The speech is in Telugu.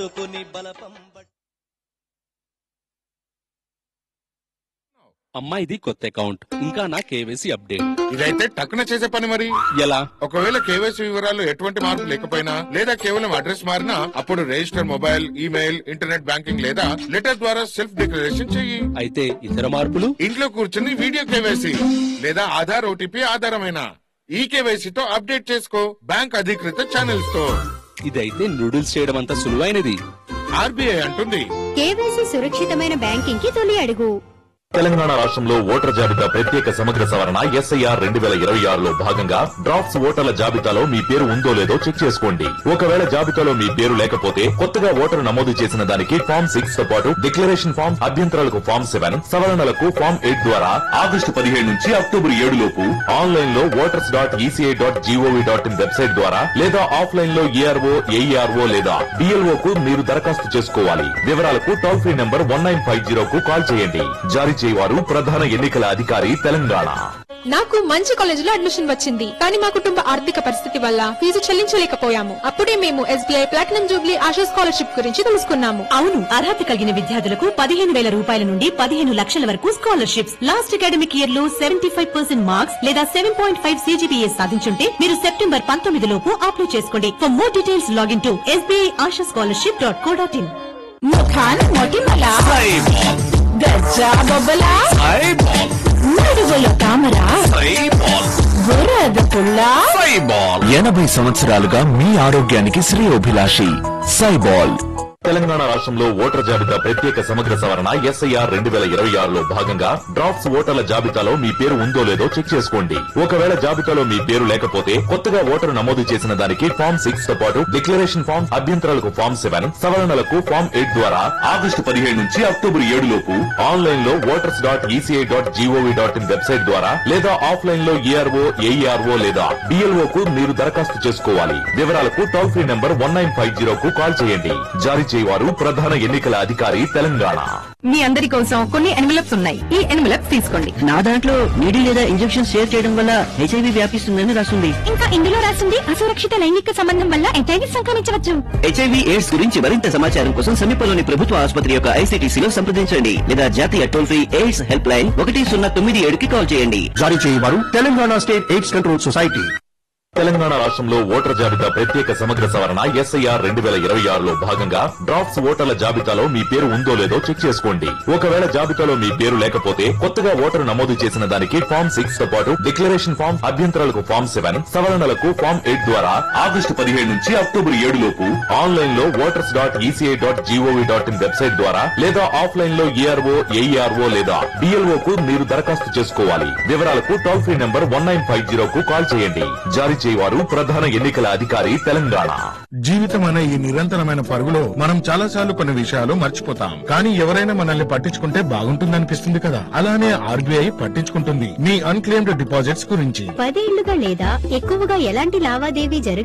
కొన్ని బలపం బట్టి అమ్మాయిది కొత్త అకౌంట్ ఇంకా నా కేవైసీ అప్డేట్ ఇదైతే టక్కున చేసే పని మరి ఎలా ఒకవేళ కేవైసీ వివరాలు ఎటువంటి మార్పు లేకపోయినా లేదా కేవలం అడ్రస్ మారినా అప్పుడు register mobile email internet banking లేదా లెటర్ ద్వారా సెల్ఫ్ డిక్లరేషన్ చెయ్యి అయితే ఇతర మార్పులు ఇంట్లో కూర్చుని వీడియో కేవైసీ లేదా ఆధార్ ఓటీపీ ఆధారమైన ఈ కేవైసీతో అప్డేట్ చేసుకో బ్యాంక్ అధికృత ఛానల్స్ తో ఇదైతే నూడిల్స్ చేయడం అంత సులువైనది ఆర్బీఐ అంటుంది కేవైసీ సురక్షితమైన బ్యాంకింగ్ కి తొలి అడుగు తెలంగాణ రాష్ట్రంలో ఓటర్ జాబితా ప్రత్యేక సమగ్ర సవరణ ఎస్ఐఆర్ రెండు వేల ఇరవై ఆరులో భాగంగా డ్రాఫ్ట్స్ ఓటర్ల జాబితాలో మీ పేరు ఉందో లేదో చెక్ చేసుకోండి ఒకవేళ జాబితాలో మీ పేరు లేకపోతే కొత్తగా ఓటరు నమోదు చేసిన దానికి ఫామ్ సిక్స్ తో పాటు డిక్లరేషన్ ఫామ్ అభ్యంతరాలకు ఫామ్ సెవెన్ సవరణలకు ఫామ్ ఎయిట్ ద్వారా ఆగస్టు పదిహేడు నుంచి అక్టోబర్ ఏడు లోపు ఆన్లైన్ లో voters dot ECI dot GOV dot in website ద్వారా లేదా ఆఫ్లైన్ లో ఏఆర్ఓ ఏఈఆర్ఓ లేదా డిఎల్ఓ కు మీరు దరఖాస్తు చేసుకోవాలి వివరాలకు toll free number one nine five zero కు కాల్ చేయండి జారీ చేయవారు ప్రధాన ఎన్నికల అధికారి తెలంగాణ నాకు మంచి కాలేజీలో అడ్మిషన్ వచ్చింది కానీ మా కుటుంబ ఆర్థిక పరిస్థితి వల్ల ఫీజు చెల్లించలేకపోయాము అప్పుడే మేము SBI platinum jubilee Asha scholarship గురించి తెలుసుకున్నాము అవును అర్హత కలిగిన విద్యార్థులకు పదిహేను వేల రూపాయల నుండి పదిహేను లక్షల వరకు స్కాలర్షిప్స్ లాస్ట్ అకాడమిక్ ఇయర్ లో సెవెంటీ ఫైవ్ పర్సెంట్ మార్క్స్ లేదా సెవెన్ పాయింట్ ఫైవ్ సీజీపీఏ సాధించుంటే మీరు సెప్టెంబర్ పంతొమ్మిది లోపు అప్లై చేసుకోండి for more details login to SBI Asha scholarship dot co dot in ముఖాన్ మొటిమల గజ్జా బొబ్బల నడువుల తామర బురద పుల్ల ఎనభై సంవత్సరాలుగా మీ ఆరోగ్యానికి శ్రేయోభిలాషి సైబాల్ తెలంగాణ రాష్ట్రంలో ఓటర్ జాబితా ప్రత్యేక సమగ్ర సవరణ ఎస్ఐఆర్ రెండు వేల ఇరవై ఆరులో భాగంగా డ్రాఫ్ట్స్ ఓటర్ల జాబితాలో మీ పేరు ఉందో లేదో చెక్ చేసుకోండి ఒకవేళ జాబితాలో మీ పేరు లేకపోతే కొత్తగా ఓటరు నమోదు చేసిన దానికి ఫామ్ సిక్స్ తో పాటు డిక్లరేషన్ ఫామ్ అభ్యంతరాలకు ఫామ్ సెవెన్ సవరణలకు ఫామ్ ఎయిట్ ద్వారా ఆగస్టు పదిహేడు నుంచి అక్టోబర్ ఏడు లోపు ఆన్లైన్ లో voters dot ECI dot GOV dot in website ద్వారా లేదా ఆఫ్లైన్ లో ఏఆర్ఓ ఏఈఆర్ఓ లేదా డిఎల్ఓ కు మీరు దరఖాస్తు చేసుకోవాలి వివరాలకు toll free number one nine five zero కు కాల్ చేయండి జారీ చేయవారు ప్రధాన ఎన్నికల అధికారి తెలంగాణ మీ అందరి కోసం కొన్ని ఎన్వలప్స్ ఉన్నాయి ఈ ఎన్వలప్స్ తీసుకోండి నా దాంట్లో నీడి లేదా ఇంజెక్షన్ షేర్ చేయడం వల్ల హెచ్ఐవి వ్యాపిస్తుందని రాస్తుంది ఇంకా ఇందులో రాసింది అసురక్షిత లైంగిక సంబంధం వల్ల ఎటైవి సంక్రమించవచ్చు హెచ్ఐవి ఎయిడ్స్ గురించి మరింత సమాచారం కోసం సమీపంలోని ప్రభుత్వ ఆసుపత్రి యొక్క ఐసీటీసీలో సంప్రదించండి లేదా జాతీయ toll free AIDS helpline ఒకటి సున్నా తొమ్మిది ఏడుకి కాల్ చేయండి జారీ చేయవారు Telangana state AIDS control society Telangana రాష్ట్రంలో ఓటర్ జాబితా ప్రత్యేక సమగ్ర సవరణ ఎస్ఐఆర్ రెండు వేల ఇరవై ఆరులో భాగంగా డ్రాఫ్ట్స్ ఓటర్ల జాబితాలో మీ పేరు ఉందో లేదో చెక్ చేసుకోండి ఒకవేళ జాబితాలో మీ పేరు లేకపోతే కొత్తగా ఓటరు నమోదు చేసిన దానికి ఫామ్ సిక్స్ తో పాటు డిక్లరేషన్ ఫామ్ అభ్యంతరాలకు ఫామ్ సెవెన్ సవరణలకు ఫామ్ ఎయిట్ ద్వారా ఆగస్టు పదిహేడు నుంచి అక్టోబర్ ఏడు లోపు ఆన్లైన్ లో voters dot ECI dot GOV dot in website ద్వారా లేదా ఆఫ్లైన్ లో ఏఆర్ఓ ఏఈఆర్ఓ లేదా డిఎల్ఓ కు మీరు దరఖాస్తు చేసుకోవాలి వివరాలకు toll free number one nine five zero కు కాల్ చేయండి జారీ చేయవారు ప్రధాన ఎన్నికల అధికారి తెలంగాణ జీవితం అనే ఈ నిరంతరమైన పరుగులో మనం చాలా సార్లు కొన్ని విషయాలు మర్చిపోతాం కానీ ఎవరైనా మనల్ని పట్టించుకుంటే బాగుంటుందనిపిస్తుంది కదా అలానే ఆర్బీఐ పట్టించుకుంటుంది మీ అన్క్లెయిమ్డ్ డిపాజిట్స్ గురించి పదేళ్లుగా లేదా ఎక్కువగా ఎలాంటి లావాదేవీ జరగ